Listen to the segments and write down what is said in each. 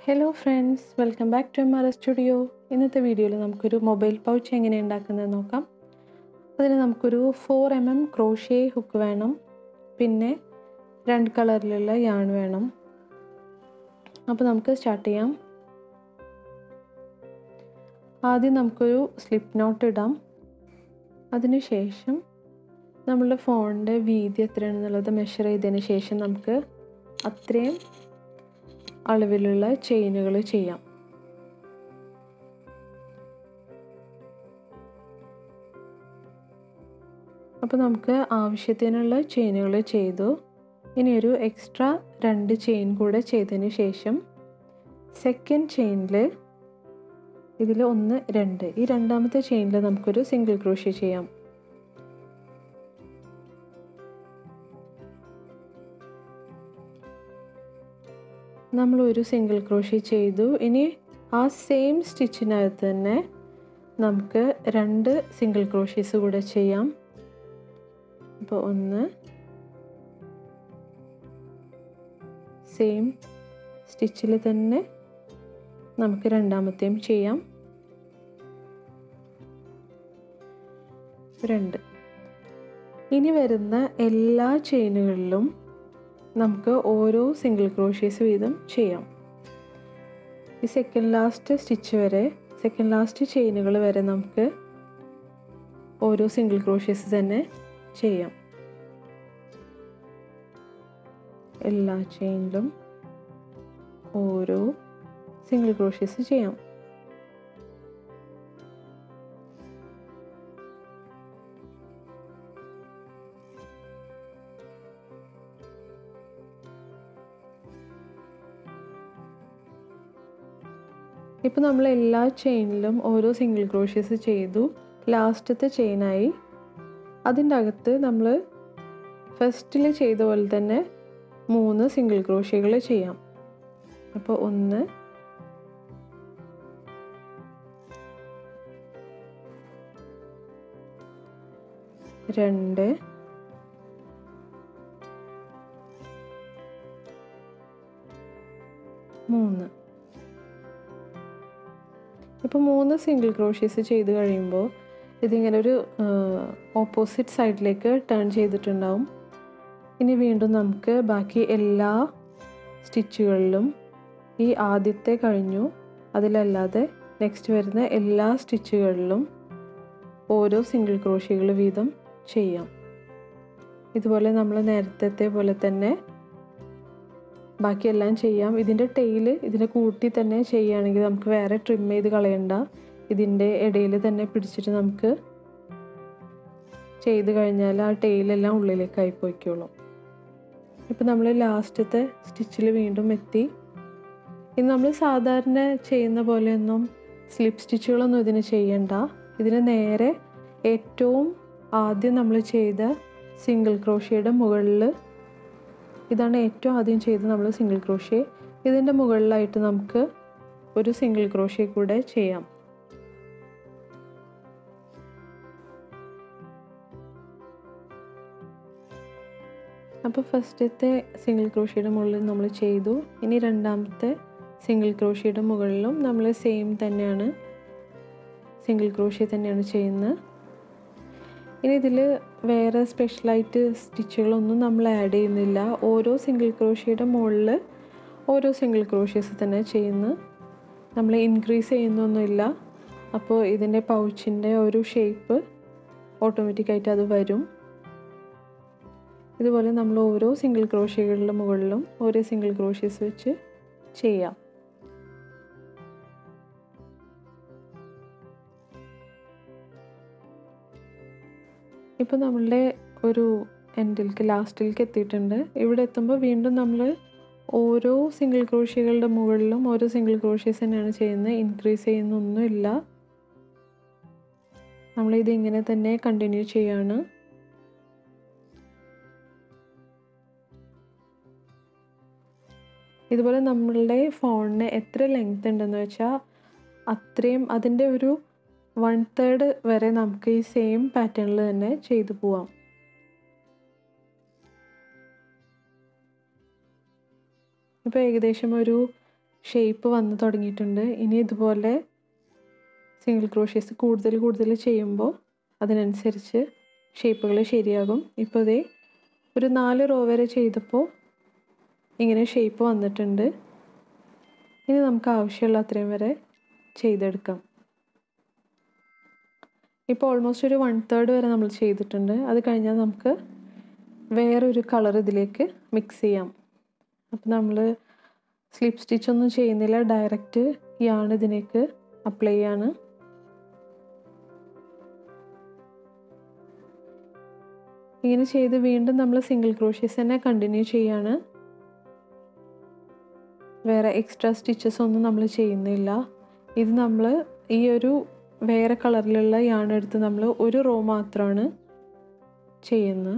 hello friends welcome back to M R studio ഇന്നത്തെ വീഡിയോയിൽ നമുക്കൊരു മൊബൈൽ പൗച്ച് എങ്ങനെ ഉണ്ടാക്കുന്നത് നോക്കാം അതിന് നമുക്കൊരു four M M crochet hook വേണം പിന്നെ രണ്ട് കളറിലുള്ള യാൺ വേണം അപ്പോൾ നമുക്ക് സ്റ്റാർട്ട് ചെയ്യാം ആദ്യം നമുക്കൊരു സ്ലിപ്പ് നോട്ട് ഇടാം അതിനുശേഷം നമ്മളുടെ ഫോണിൻ്റെ വീതി എത്രയാണെന്നുള്ളത് മെഷർ ചെയ്തതിന് ശേഷം നമുക്ക് അത്രയും അളവിലുള്ള ചെയിനുകൾ ചെയ്യാം അപ്പോൾ നമുക്ക് ആവശ്യത്തിനുള്ള ചെയിനുകൾ ചെയ്തു ഇനി ഒരു എക്സ്ട്രാ രണ്ട് ചെയിൻ കൂടെ ചെയ്തതിന് ശേഷം സെക്കൻഡ് ചെയിനിൽ ഇതിൽ ഒന്ന് രണ്ട് ഈ രണ്ടാമത്തെ ചെയിനിൽ നമുക്കൊരു സിംഗിൾ ക്രോഷ്യ ചെയ്യാം നമ്മൾ ഒരു സിംഗിൾ ക്രോഷി ചെയ്തു ഇനി ആ സെയിം സ്റ്റിച്ചിനകത്ത് തന്നെ നമുക്ക് രണ്ട് സിംഗിൾ ക്രോഷീസ് കൂടെ ചെയ്യാം അപ്പോൾ ഒന്ന് സെയിം സ്റ്റിച്ചിൽ തന്നെ നമുക്ക് രണ്ടാമത്തെയും ചെയ്യാം രണ്ട് ഇനി വരുന്ന എല്ലാ ചെയിനുകളിലും നമുക്ക് ഓരോ സിംഗിൾ ക്രോഷീസ് വീതം ചെയ്യാം ഈ സെക്കൻഡ് ലാസ്റ്റ് സ്റ്റിച്ച് വരെ സെക്കൻഡ് ലാസ്റ്റ് ചെയിനുകൾ വരെ നമുക്ക് ഓരോ സിംഗിൾ ക്രോഷീസ് തന്നെ ചെയ്യാം എല്ലാ ചെയിനിലും ഓരോ സിംഗിൾ ക്രോഷീസ് ചെയ്യാം ഇപ്പോൾ നമ്മൾ എല്ലാ ചെയിനിലും ഓരോ സിംഗിൾ ക്രോഷ്യസ് ചെയ്തു ലാസ്റ്റത്തെ ചെയിനായി അതിൻ്റെ അകത്ത് നമ്മൾ ഫസ്റ്റിൽ ചെയ്ത പോലെ തന്നെ മൂന്ന് സിംഗിൾ ക്രോഷ്യകൾ ചെയ്യാം അപ്പോൾ ഒന്ന് രണ്ട് മൂന്ന് ഇപ്പോൾ മൂന്ന് സിംഗിൾ ക്രോഷ്യസ് ചെയ്ത് കഴിയുമ്പോൾ ഇതിങ്ങനെ ഒരു ഓപ്പോസിറ്റ് സൈഡിലേക്ക് ടേൺ ചെയ്തിട്ടുണ്ടാവും ഇനി വീണ്ടും നമുക്ക് ബാക്കി എല്ലാ സ്റ്റിച്ചുകളിലും ഈ ആദ്യത്തെ കഴിഞ്ഞു അതിലല്ലാതെ നെക്സ്റ്റ് വരുന്ന എല്ലാ സ്റ്റിച്ചുകളിലും ഓരോ സിംഗിൾ ക്രോഷ്യകൾ വീതം ചെയ്യാം ഇതുപോലെ നമ്മൾ നേരത്തെ പോലെ തന്നെ ബാക്കിയെല്ലാം ചെയ്യാം ഇതിൻ്റെ ടെയിൽ ഇതിനെ കൂട്ടി തന്നെ ചെയ്യുകയാണെങ്കിൽ നമുക്ക് വേറെ ട്രിം ചെയ്ത് കളയണ്ട ഇതിൻ്റെ ഇടയിൽ തന്നെ പിടിച്ചിട്ട് നമുക്ക് ചെയ്ത് കഴിഞ്ഞാൽ ആ ടെയിലെല്ലാം ഉള്ളിലേക്കായി പോയിക്കോളും ഇപ്പം നമ്മൾ ലാസ്റ്റത്തെ സ്റ്റിച്ചിൽ വീണ്ടും എത്തി ഇന്ന് നമ്മൾ സാധാരണ ചെയ്യുന്ന പോലെയൊന്നും സ്ലിപ്പ് സ്റ്റിച്ചുകളൊന്നും ഇതിന് ചെയ്യണ്ട ഇതിന് നേരെ ഏറ്റവും ആദ്യം നമ്മൾ ചെയ്ത സിംഗിൾ ക്രോഷ്യയുടെ മുകളിൽ ഇതാണ് ഏറ്റവും ആദ്യം ചെയ്ത് നമ്മൾ സിംഗിൾ ക്രോഷ്യ ഇതിൻ്റെ മുകളിലായിട്ട് നമുക്ക് ഒരു സിംഗിൾ ക്രോഷ്യ കൂടെ ചെയ്യാം അപ്പോൾ ഫസ്റ്റത്തെ സിംഗിൾ ക്രോഷ്യയുടെ മുകളിൽ നമ്മൾ ചെയ്തു ഇനി രണ്ടാമത്തെ സിംഗിൾ ക്രോഷ്യയുടെ മുകളിലും നമ്മൾ സെയിം തന്നെയാണ് സിംഗിൾ ക്രോഷ്യ തന്നെയാണ് ചെയ്യുന്നത് ഇനി ഇതിൽ വേറെ സ്പെഷ്യലായിട്ട് സ്റ്റിച്ചുകളൊന്നും നമ്മൾ ആഡ് ചെയ്യുന്നില്ല ഓരോ സിംഗിൾ ക്രോഷ്യയുടെ മുകളിൽ ഓരോ സിംഗിൾ ക്രോഷ്യസ് തന്നെ ചെയ്യുന്നു നമ്മൾ ഇൻക്രീസ് ചെയ്യുന്നൊന്നുമില്ല അപ്പോൾ ഇതിൻ്റെ പൗച്ചിൻ്റെ ഒരു ഷേപ്പ് ഓട്ടോമാറ്റിക്കായിട്ട് അത് വരും ഇതുപോലെ നമ്മൾ ഓരോ സിംഗിൾ ക്രോഷ്യകളുടെ മുകളിലും ഓരോ സിംഗിൾ ക്രോഷ്യസ് വെച്ച് ചെയ്യാം ഇപ്പോൾ നമ്മളുടെ ഒരു എൻഡിലേക്ക് ലാസ്റ്റിലേക്ക് എത്തിയിട്ടുണ്ട് ഇവിടെ എത്തുമ്പോൾ വീണ്ടും നമ്മൾ ഓരോ സിംഗിൾ ക്രോഷ്യകളുടെ മുകളിലും ഓരോ സിംഗിൾ ക്രോഷ്യസ് തന്നെയാണ് ചെയ്യുന്നത് ഇൻക്രീസ് ചെയ്യുന്നൊന്നുമില്ല നമ്മളിത് ഇങ്ങനെ തന്നെ കണ്ടിന്യൂ ചെയ്യാണ് ഇതുപോലെ നമ്മളുടെ ഫോണിന് എത്ര ലെങ്ത് ഉണ്ടെന്ന് വെച്ചാൽ അത്രയും അതിൻ്റെ ഒരു വൺ തേർഡ് വരെ നമുക്ക് ഈ സെയിം പാറ്റേണിൽ തന്നെ ചെയ്തു പോവാം ഇപ്പോൾ ഏകദേശം ഒരു ഷേപ്പ് വന്ന് തുടങ്ങിയിട്ടുണ്ട് ഇനി ഇതുപോലെ സിംഗിൾ ക്രോഷ്യസ് കൂടുതൽ കൂടുതൽ ചെയ്യുമ്പോൾ അതിനനുസരിച്ച് ഷേപ്പുകൾ ശരിയാകും ഇപ്പോൾ ഇതേ ഒരു നാല് റോ വരെ ചെയ്തപ്പോൾ ഇങ്ങനെ ഷേപ്പ് വന്നിട്ടുണ്ട് ഇനി നമുക്ക് ആവശ്യമുള്ള അത്രയും വരെ ചെയ്തെടുക്കാം ഇപ്പോൾ ഓൾമോസ്റ്റ് ഒരു വൺ തേർഡ് വരെ നമ്മൾ ചെയ്തിട്ടുണ്ട് അത് കഴിഞ്ഞാൽ നമുക്ക് വേറൊരു കളർ ഇതിലേക്ക് മിക്സ് ചെയ്യാം അപ്പോൾ നമ്മൾ സ്ലിപ്പ് സ്റ്റിച്ച് ഒന്നും ചെയ്യുന്നില്ല ഡയറക്റ്റ് യാണ് ഇതിലേക്ക് അപ്ലൈ ചെയ്യാണ് ഇങ്ങനെ ചെയ്ത് വീണ്ടും നമ്മൾ സിംഗിൾ ക്രോഷ്യസ് തന്നെ കണ്ടിന്യൂ ചെയ്യാണ് വേറെ എക്സ്ട്രാ സ്റ്റിച്ചസ് ഒന്നും നമ്മൾ ചെയ്യുന്നില്ല ഇത് നമ്മൾ ഈ ഒരു വേറെ കളറിലുള്ള യാണ് എടുത്ത് നമ്മൾ ഒരു റോ മാത്രമാണ് ചെയ്യുന്നത്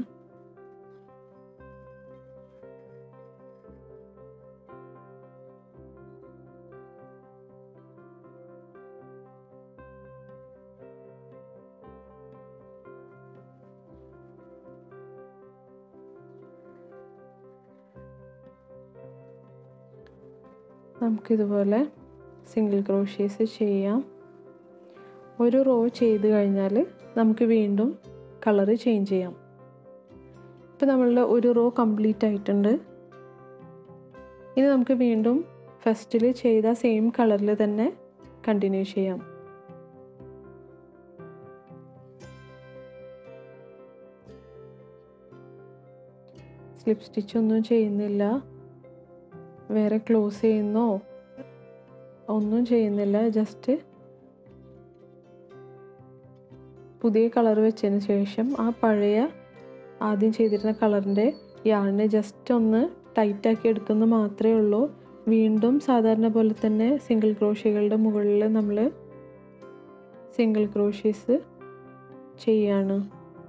നമുക്കിതുപോലെ സിംഗിൾ ക്രോഷ്യേസ് ചെയ്യാം ഒരു റോ ചെയ്ത് കഴിഞ്ഞാൽ നമുക്ക് വീണ്ടും കളറ് ചേഞ്ച് ചെയ്യാം ഇപ്പോൾ നമ്മളുടെ ഒരു റോ കംപ്ലീറ്റ് ആയിട്ടുണ്ട് ഇനി നമുക്ക് വീണ്ടും ഫസ്റ്റിൽ ചെയ്ത സെയിം കളറിൽ തന്നെ കണ്ടിന്യൂ ചെയ്യാം സ്ലിപ്പ് സ്റ്റിച്ച് ഒന്നും ചെയ്യുന്നില്ല വേറെ ക്ലോസ് ചെയ്യുന്നോ ഒന്നും ചെയ്യുന്നില്ല ജസ്റ്റ് പുതിയ കളർ വെച്ചതിന് ശേഷം ആ പഴയ ആദ്യം ചെയ്തിരുന്ന കളറിൻ്റെ യാണിനെ ജസ്റ്റ് ഒന്ന് ടൈറ്റാക്കി എടുക്കുന്നത് മാത്രമേ ഉള്ളൂ വീണ്ടും സാധാരണ പോലെ തന്നെ സിംഗിൾ ക്രോഷ്യകളുടെ മുകളിൽ നമ്മൾ സിംഗിൾ ക്രോഷ്യസ് ചെയ്യാണ്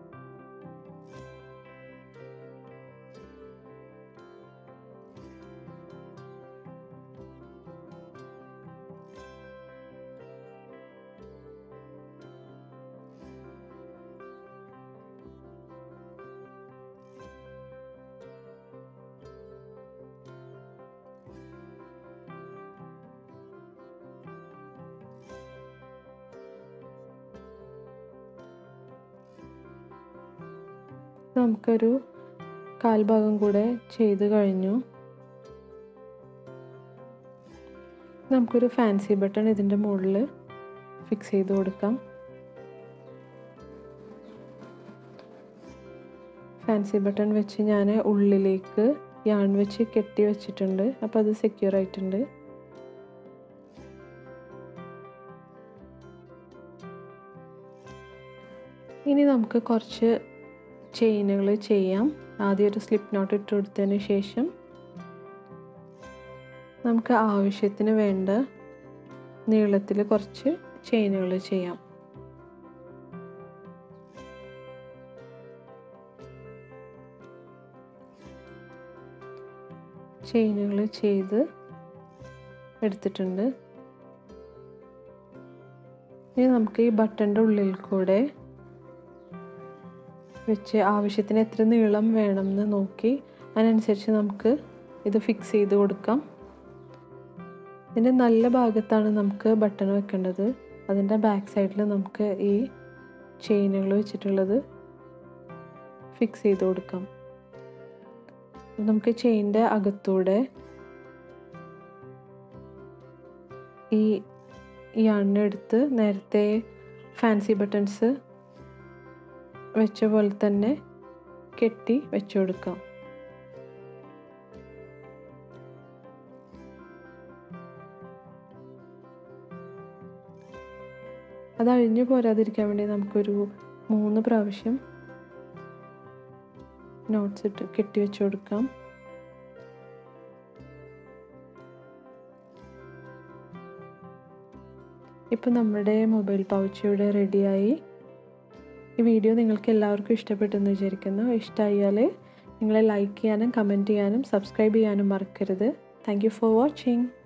നമുക്കൊരു കാൽഭാഗം കൂടെ ചെയ്ത് കഴിഞ്ഞു നമുക്കൊരു ഫാൻസി ബട്ടൺ ഇതിൻ്റെ മുകളിൽ ഫിക്സ് ചെയ്ത് കൊടുക്കാം ഫാൻസി ബട്ടൺ വെച്ച് ഞാൻ ഉള്ളിലേക്ക് യാൺ വെച്ച് കെട്ടി വെച്ചിട്ടുണ്ട് അപ്പോൾ അത് സെക്യൂർ ആയിട്ടുണ്ട് ഇനി നമുക്ക് കുറച്ച് ചെയിനുകൾ ചെയ്യാം ആദ്യം ഒരു സ്ലിപ്പ് നോട്ട് ഇട്ട് കൊടുത്തതിന് ശേഷം നമുക്ക് ആവശ്യത്തിന് വേണ്ട നീളത്തിൽ കുറച്ച് ചെയിനുകൾ ചെയ്യാം ചെയിനുകൾ ചെയ്ത് എടുത്തിട്ടുണ്ട് ഇനി നമുക്ക് ഈ ബട്ടൻ്റെ ഉള്ളിൽ കൂടെ വെച്ച് ആവശ്യത്തിന് എത്ര നീളം വേണമെന്ന് നോക്കി അതിനനുസരിച്ച് നമുക്ക് ഇത് ഫിക്സ് ചെയ്ത് കൊടുക്കാം ഇതിൻ്റെ നല്ല ഭാഗത്താണ് നമുക്ക് ബട്ടൺ വെക്കേണ്ടത് അതിൻ്റെ ബാക്ക് സൈഡിൽ നമുക്ക് ഈ ചെയിനുകൾ വെച്ചിട്ടുള്ളത് ഫിക്സ് ചെയ്ത് കൊടുക്കാം നമുക്ക് ചെയിൻ്റെ അകത്തൂടെ ഈ ഈ എടുത്ത് നേരത്തെ ഫാൻസി ബട്ടൺസ് വെച്ച പോലെ തന്നെ കെട്ടി വെച്ചു കൊടുക്കാം അത് അഴിഞ്ഞു പോരാതിരിക്കാൻ വേണ്ടി നമുക്കൊരു മൂന്ന് പ്രാവശ്യം നോട്ട്സ് ഇട്ട് കെട്ടി വെച്ചു കൊടുക്കാം ഇപ്പം നമ്മുടെ മൊബൈൽ പൗച്ച് ഇവിടെ റെഡിയായി ഈ വീഡിയോ നിങ്ങൾക്ക് എല്ലാവർക്കും ഇഷ്ടപ്പെട്ടെന്ന് വിചാരിക്കുന്നു ഇഷ്ടമായാൽ നിങ്ങൾ ലൈക്ക് ചെയ്യാനും കമൻറ്റ് ചെയ്യാനും സബ്സ്ക്രൈബ് ചെയ്യാനും മറക്കരുത് താങ്ക് യു ഫോർ വാച്ചിങ്